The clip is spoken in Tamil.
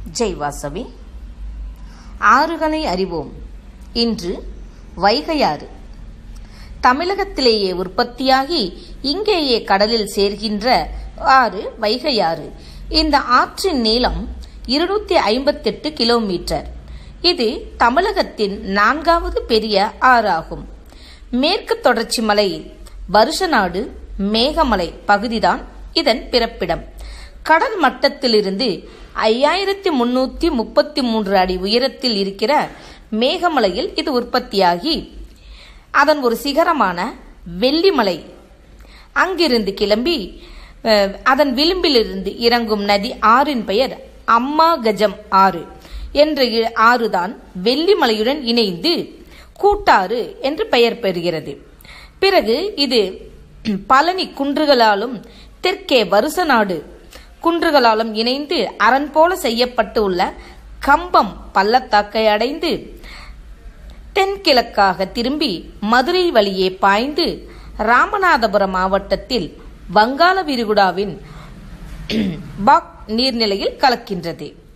ஜெய் வாசவி ஆறுகளை அறிவோம் இன்று வைகையாறு தமிழகத்திலேயே உற்பத்தியாகி இங்கேயே கடலில் சேர்கின்ற ஆறு வைகையாறு இந்த ஆற்றின் நீளம் இருநூத்தி ஐம்பத்தெட்டு கிலோமீட்டர் இது தமிழகத்தின் நான்காவது பெரிய ஆறாகும் மேற்கு தொடர்ச்சி மலை வருஷநாடு மேகமலை பகுதிதான் இதன் பிறப்பிடம் கடல் மட்டத்திலிருந்து ஐயாயிரத்தி முன்னூத்தி முப்பத்தி மூன்று அடி உயரத்தில் இருக்கிற மேகமலையில் இது உற்பத்தியாகி அதன் ஒரு சிகரமான வெள்ளிமலை அங்கிருந்து கிளம்பி அஹ், அதன் விளிம்பிலிருந்து இறங்கும் நதி ஆறின் பெயர் அம்மா கஜம் ஆறு என்ற இ- ஆறுதான் வெள்ளிமலையுடன் இணைந்து கூட்டாறு என்று பெயர் பெறுகிறது பிறகு இது பழனி குன்றுகளாலும் தெற்கே வருசநாடு குன்றுகளாலும் இணைந்து அரண் போல செய்யப்பட்டு உள்ள கம்பம் பள்ளத்தாக்கை அடைந்து தென்கிழக்காக திரும்பி மதுரை வழியே பாய்ந்து ராமநாதபுரம் மாவட்டத்தில் வங்காள விரிகுடாவின் பாக் நீர்நிலையில் கலக்கின்றது